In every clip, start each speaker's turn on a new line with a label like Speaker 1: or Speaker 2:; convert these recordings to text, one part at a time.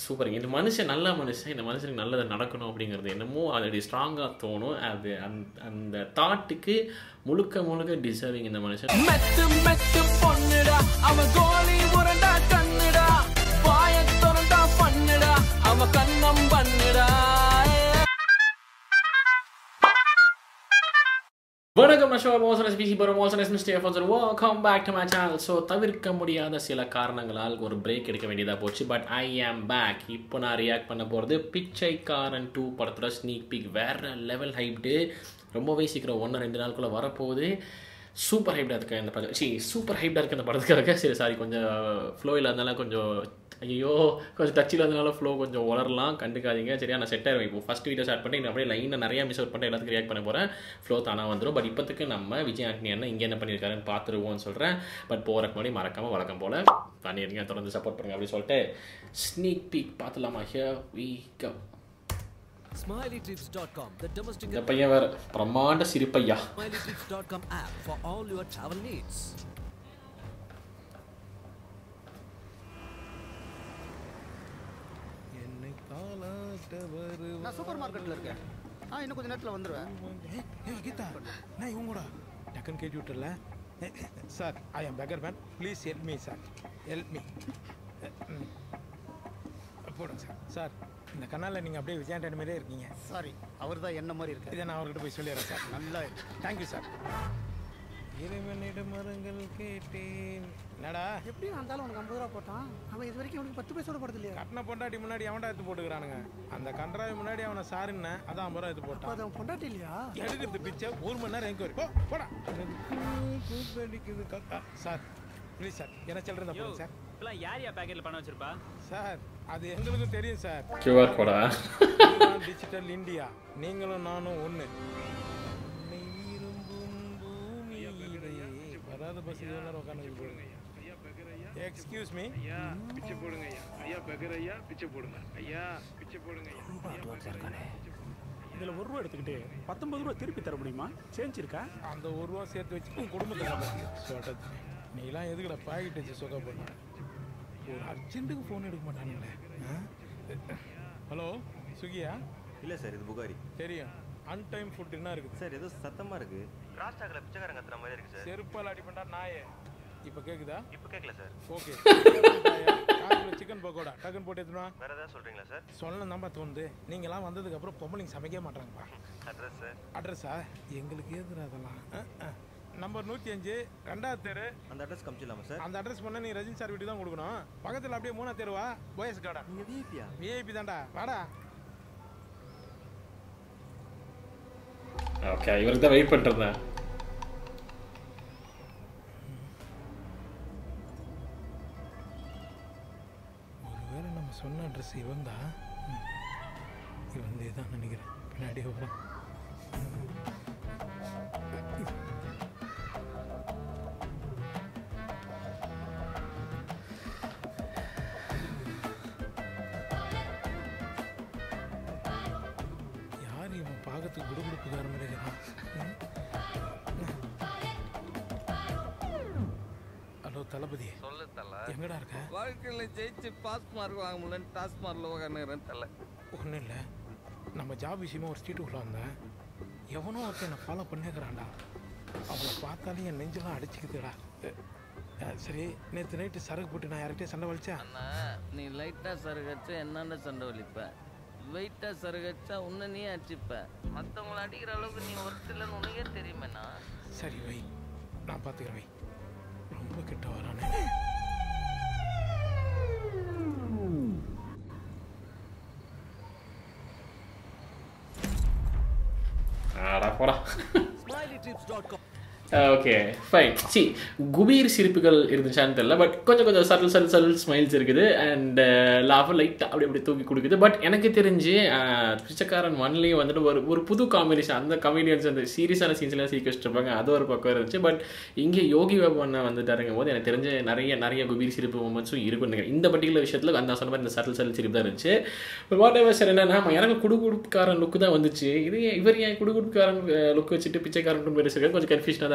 Speaker 1: சூப்பருங்க இந்த மனுஷன் நல்ல மனுஷன் இந்த மனுஷனுக்கு நல்லது நடக்கணும் அப்படிங்கிறது என்னமோ அது ஸ்ட்ராங்காக தோணும் அது அந்த அந்த தாட்டுக்கு முழுக்க முழுக்க டிசர்விங் இந்த மனுஷன்
Speaker 2: மெத்து மெத்து பொண்ணுடா அவ கோலி உரண்டா கண்ணுடா வாய திறந்தா பண்ணுடா அவ கண்ணம் பண்ணுடா
Speaker 1: வணக்கம் நான் ஷோ மோசனஸ் பிசி பரோ மோசனஸ் மிஸ்டே ஃபோன்சர் welcome back to my channel so தவிர்க்க முடியாத சில காரணங்களால் ஒரு பிரேக் எடுக்க வேண்டியதாக போச்சு பட் ஐ ஆம் பேக் இப்போ நான் ரியாக்ட் பண்ண போகிறது பிச்சைக்காரன் டூ படத்தோட ஸ்னீக் பீக் வேறு லெவல் ஹைப்டு ரொம்பவே சீக்கிரம் ஒன்று ரெண்டு நாளுக்குள்ளே வரப்போகுது சூப்பர் ஹைப்டாக இருக்கு இந்த படம் சி சூப்பர் ஹைப்டாக இருக்கு இந்த படத்துக்காக சரி சாரி கொஞ்சம் ஃப்ளோ இல்லாதனால கொஞ்சம் ஐயோ கொஞ்சம் டச் இல்லாதனால ஃப்ளோ கொஞ்சம் வளரலாம் கண்டுக்காதீங்க சரியா நான் செட் ஆகிடும் இப்போ ஃபஸ்ட் வீடியோ ஸ்டார்ட் பண்ணி நான் அப்படியே லைனில் நிறைய மிஸ் அவுட் பண்ணி எல்லாத்துக்கும் ரியாக்ட் பண்ண போகிறேன் ஃப்ளோ தானாக வந்துடும் பட் இப்போத்துக்கு நம்ம விஜய் ஆண்டனி அண்ணன் இங்கே என்ன பண்ணியிருக்காருன்னு பார்த்துருவோம்னு சொல்கிறேன் பட் போகிறக்கு முன்னாடி மறக்காமல் வழக்கம் போல் பண்ணிடுங்க தொடர்ந்து சப்போர்ட் பண்ணுங்க அப்படின்னு சொல்லிட்டு ஸ்னீக் பீக் பார்த்துலாமா here we go
Speaker 3: SmileyTrips.com, the domestic
Speaker 1: இந்த பையன் வேறு பிரம்மாண்ட சிரிப்பையா
Speaker 3: SmileyTrips.com app for all your travel needs.
Speaker 4: என்னை தாளாட்ட வருவாய்.
Speaker 5: நான் சூப்பர் மார்க்கெட்ல இருக்கேன் ஆ இன்னும் கொஞ்ச நேரத்தில் வந்துடுவேன்
Speaker 4: ஏய், ஏய், கீதா நான் இவங்கூடா டக்குன்னு கேட்டு விட்டுல sir I am beggar man please help me sir help me போடுங்க சார் சார் இந்த கண்ணால் நீங்கள் அப்படியே விஜயாண்டன் மாதிரியே இருக்கீங்க
Speaker 5: சாரி அவர் தான் என்ன மாதிரி இருக்காரு
Speaker 4: இதை நான் அவர்கிட்ட போய் சொல்லிடுறேன் சார்
Speaker 5: நல்லா இருக்கு
Speaker 4: தேங்க்யூ சார் இறைவனிடம் மரங்கள் கேட்டேன் என்னடா
Speaker 5: எப்படி வந்தாலும் உனக்கு ஐம்பது ரூபா போட்டான் அவன் இது வரைக்கும் அவனுக்கு பத்து பைசா போடுறது இல்லையா
Speaker 4: கட்டின பொண்டாட்டி முன்னாடி அவன்டா எடுத்து போட்டுக்கிறானுங்க அந்த கன்றாவி முன்னாடி அவனை சாருன்னு அதான் ஐம்பது ரூபா எடுத்து போட்டான்
Speaker 5: அது அவன் பொண்டாட்டி இல்லையா
Speaker 4: எடுக்கிறது பிச்சை ஒரு மணி நேரம் எங்க வரும் போ போடா கூத்தடிக்குது கத்தா சார் ப்ளீஸ் சார் என்ன சொல்கிறதா போடுங்க சார்
Speaker 6: இப்பெல்லாம் யார் யா பேக்கெட்ல பணம் வச்சிருப்பா
Speaker 4: சார் அது எங்களுக்கும் தெரியும் சார்
Speaker 1: கியூஆர் கோடா
Speaker 4: டிஜிட்டல் இந்தியா நீங்களும் நானும் ஒன்று வராத பஸ் இதெல்லாம் உட்காந்து எக்ஸ்கியூஸ் மீ
Speaker 7: பிச்சை போடுங்க ஐயா ஐயா பெகர் ஐயா பிச்சை போடுங்க ஐயா பிச்சை போடுங்க ஐயா
Speaker 8: இதில் ஒரு ரூபா எடுத்துக்கிட்டு பத்தொன்பது ரூபா திருப்பி தர முடியுமா சேஞ்ச் இருக்கா
Speaker 4: அந்த ஒரு ரூபா சேர்த்து வச்சு உன் குடும்பத்தை காப்பாத்து. சொல்றது நீலாம் எதுக்குடா பாக்கெட் வச்சு சுக பண்ண ஒரு அர்ஜென்ட்டுக்கு ஃபோன் எடுக்க மாட்டானுங்களே ஹலோ சுகியா
Speaker 9: இல்லை சார் இது புகாரி
Speaker 4: தெரியும் அன்டைம் ஃபுட் என்ன இருக்குது
Speaker 9: சார் ஏதோ சத்தமாக இருக்கு கிராஸ் டாக்ல பிச்சைக்காரங்க கத்துற மாதிரி இருக்கு சார்
Speaker 4: செருப்பால் அடிப்பண்டா நாயே இப்போ கேக்குதா
Speaker 9: இப்போ கேட்கல சார்
Speaker 4: ஓகே சிக்கன் பக்கோடா டக்குன்னு போட்டு எடுத்துனா
Speaker 9: வேற ஏதாவது சொல்றீங்களா சார்
Speaker 4: சொல்ல நம்ப தோணுது நீங்களாம் வந்ததுக்கு அப்புறம் பொம்பளைங்க சமைக்க மாட்டாங்கப்பா
Speaker 9: அட்ரஸ் சார்
Speaker 4: அட்ரஸா எங்களுக்கு ஏதுடா அதெல்லாம் நம்பர் நூற்றி அஞ்சு ரெண்டாவது தெரு
Speaker 9: அந்த அட்ரஸ் காமிச்சிடலாமா சார்
Speaker 4: அந்த அட்ரஸ் பண்ண நீ ரஜினி சார் வீட்டுக்கு தான் கொடுக்கணும் பக்கத்தில் அப்படியே மூணா தெருவா போயஸ் கார்டன்
Speaker 9: நீங்கள் விஐபியா
Speaker 4: விஐபி தான்டா வாடா
Speaker 1: ஓகே இவருக்கு தான் வெயிட் பண்ணிருந்தேன்
Speaker 4: ஒருவேளை நம்ம சொன்ன அட்ரஸ் இவன் தான் இவன் தான் நினைக்கிறேன் பின்னாடி வரும் யார் இவன் பார்க்கறதுக்கு குடுகுடுப்புக்கார மாதிரி இருக்கிறான் ஹலோ தளபதி
Speaker 10: சொல்லு தல
Speaker 4: எங்கடா இருக்க
Speaker 10: வாழ்க்கையில ஜெயிச்சு பாஸ் மார்க் வாங்க முடியலன்னு டாஸ் மார்க்ல உட்காந்துறேன் தல
Speaker 4: ஒன்றும் இல்லை நம்ம ஜாப் விஷயமா ஒரு ஸ்ட்ரீட்டுக்குள்ள வந்தேன் எவனோ ஒருத்தன் என்னை ஃபாலோ பண்ணிக்கிறான்டா அவளை பார்த்தாலே என் நெஞ்செல்லாம் அடிச்சுக்குதுடா அஹ், அஹ், சரி நேற்று நைட்டு சரக்கு போட்டு நான் யார்கிட்டயும் சண்டை வலிச்சேன்
Speaker 10: அண்ணா நீ லைட்டா சருகச்சா என்னென்ன சண்டை வலிப்ப வெயிட்டா சருகச்சா உன்னை நீ அடிச்சுப்ப மற்றவங்கள அடிக்கிற அளவுக்கு நீ ஒருத்தலன்னு உனக்கே தெரியுமேண்ணா
Speaker 4: சரி வை நான் பார்த்துக்கிறேன் வை ரொம்ப கிட்ட வரானே
Speaker 1: ஆடா போடா
Speaker 3: SmileyTrips.com.
Speaker 1: ஓகே ஃபைன் சி குபீர் சிரிப்புகள் இருந்துச்சான்னு தெரியல பட் கொஞ்சம் கொஞ்சம் சட்டில் சட்டில் சட்டில் ஸ்மைல்ஸ் இருக்குது அண்ட் லாஃப் லைட்டாக அப்படி அப்படி தூக்கி கொடுக்குது பட் எனக்கு தெரிஞ்சு அஹ், பிச்சைக்காரன் ஒன்லேயும் வந்துட்டு ஒரு ஒரு புது காம்பினேஷன் அந்த காமெடியன்ஸ் அந்த சீரியஸான சீன்ஸ்லாம் சீக்க வச்சுருப்பாங்க அது ஒரு பக்கம் இருந்துச்சு பட் இங்கே யோகி பாபு அண்ணா வந்துட்டாருங்கும் போது எனக்கு தெரிஞ்ச நிறைய நிறைய குபீர் சிரிப்பு மூமெண்ட்ஸும் இருக்குன்னு நினைக்கிறேன் இந்த பர்டிகுலர் விஷயத்தில் அந்த சொன்ன மாதிரி இந்த சட்டில் சட்டில் சிரிப்பு தான் இருந்துச்சு வாட் எவர் சார் என்னன்னா நம்ம எனக்கு குடுகுடுக்காரன் லுக்கு தான் வந்துச்சு இது ஏன் இவர் ஏன் குடுகுடுக்காரன் லுக் வச்சுட்டு பிச்சைக்காரன் பேர் கொஞ்சம் கன்ஃபியூஷனாக தான்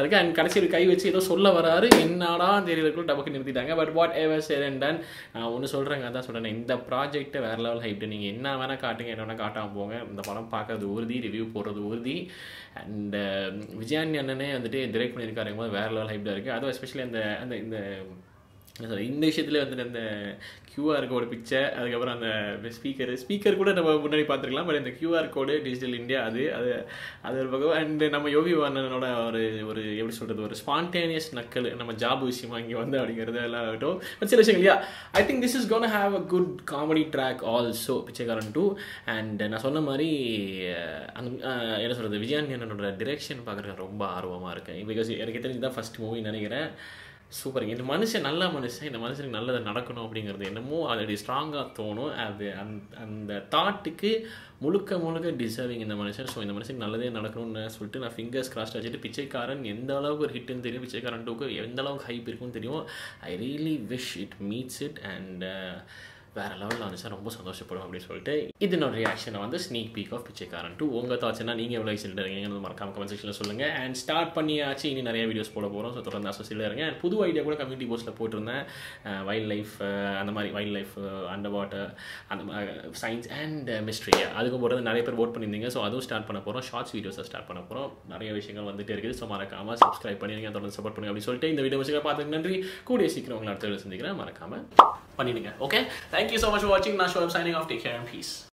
Speaker 1: இருக்குது அண்ட் கடைசி ஒரு கை வச்சு ஏதோ சொல்ல வராரு என்னடா தெரியலக்குள்ள டபக்கு நிறுத்திட்டாங்க but whatever share and done நான் ஒன்று சொல்கிறேங்க அதான் சொல்கிறேன் இந்த ப்ராஜெக்ட்டை வேறு லெவல் ஹைப்ட்டு நீங்கள் என்ன வேணால் காட்டுங்க என்ன வேணால் காட்டாமல் போங்க இந்த படம் பார்க்கறது உறுதி ரிவ்யூ போடுறது உறுதி அண்ட் விஜயானி அண்ணனே வந்துட்டு டிரெக்ட் பண்ணியிருக்காருங்க போது வேறு லெவல் ஹைப்டாக இருக்குது அதுவும் எஸ்பெஷலி அந்த அந்த இந்த என்ன சொல்றது, இந்த விஷயத்துல வந்துட்டு அந்த கியூஆர் கோடு பிக்சர் அதுக்கப்புறம் அந்த ஸ்பீக்கர் ஸ்பீக்கர் கூட நம்ம முன்னாடி பார்த்துருக்கலாம் பட் இந்த கியூஆர் கோடு டிஜிட்டல் இந்தியா அது அது அது ஒரு பக்கம் அண்ட் நம்ம யோகி அண்ணனோட ஒரு ஒரு எப்படி சொல்கிறது ஒரு ஸ்பான்டேனியஸ் நக்கல் நம்ம ஜாப் விஷயமா இங்கே வந்து அப்படிங்கிறது எல்லாம் ஆகட்டும் பட் சில விஷயங்கள் இல்லையா I think this is gonna have a good comedy track also Pichaikkaran two and நான் சொன்ன மாதிரி அஹ், அந்த அஹ், என்ன சொல்கிறது விஜயானி அண்ணனோட டிரெக்ஷன் பார்க்குறதுக்கு ரொம்ப ஆர்வமாக இருக்கேன் பிகாஸ் எனக்கு தெரிஞ்சு தான் ஃபஸ்ட் மூவி நினைக்கிறேன் சூப்பர் இந்த மனுஷன் நல்ல மனுஷன் இந்த மனுஷனுக்கு நல்லது நடக்கணும் அப்படிங்கிறது என்னமோ அது ஸ்ட்ராங்காக தோணும் அது அந்த அந்த தாட்டுக்கு முழுக்க முழுக்க டிசர்விங் இந்த மனுஷன் ஸோ இந்த மனுஷனுக்கு நல்லதே நடக்கணும்னு சொல்லிட்டு நான் ஃபிங்கர்ஸ் கிராஸ்ட் வச்சுட்டு பிச்சைக்காரன் எந்த அளவுக்கு ஒரு ஹிட்னு தெரியும் பிச்சைக்காரன் டூக்கு எந்த அளவுக்கு ஹைப் இருக்குன்னு தெரியும் I really wish it meets it and வேற லெவலில் வந்துச்சா ரொம்ப சந்தோஷப்படும் அப்படின்னு சொல்லிட்டு இது என்னோட ரியாக்ஷனை வந்து sneak peek of Pichaikkaran two உங்கள் தாட்ஸ்னா நீங்கள் எவ்வளோ எக்ஸைட் இருக்கீங்கன்னு மறக்காம கமெண்ட் செக்ஷனில் சொல்லுங்கள் அண்ட் ஸ்டார்ட் பண்ணியாச்சு இனி நிறைய வீடியோஸ் போட போகிறோம் ஸோ தொடர்ந்து அசோசியில் இருங்க And புது ஐடியா கூட கம்யூனிட்டி போஸ்ட்டில் போட்டிருந்தேன் வைல்ட் லைஃப் அந்த மாதிரி வைல்ட் லைஃப் அண்டர் வாட்டர் அந்த சயின்ஸ் அண்ட் மிஸ்ட்ரி அதுக்கும் போகிறது நிறைய பேர் ஓட் பண்ணியிருந்தீங்க ஸோ அதுவும் ஸ்டார்ட் பண்ண போகிறோம் ஷார்ட்ஸ் வீடியோஸை ஸ்டார்ட் பண்ண போகிறோம் நிறைய விஷயங்கள் வந்துட்டு இருக்குது ஸோ மறக்காமல் சப்ஸ்கிரைப் பண்ணிடுங்க தொடர்ந்து சப்போர்ட் பண்ணுங்க அப்படின்னு சொல்லிட்டு இந்த வீடியோ வச்சுக்க பார்த்துக்கு நன்றி கூடிய சீக்கிரம் உங்களை அடுத்த வீடியோ சந்திக்கிறேன் மறக்காமல் பண்ணிடுங்க okay thank you so much for வாட்சிங் நான் show signing off take care and piece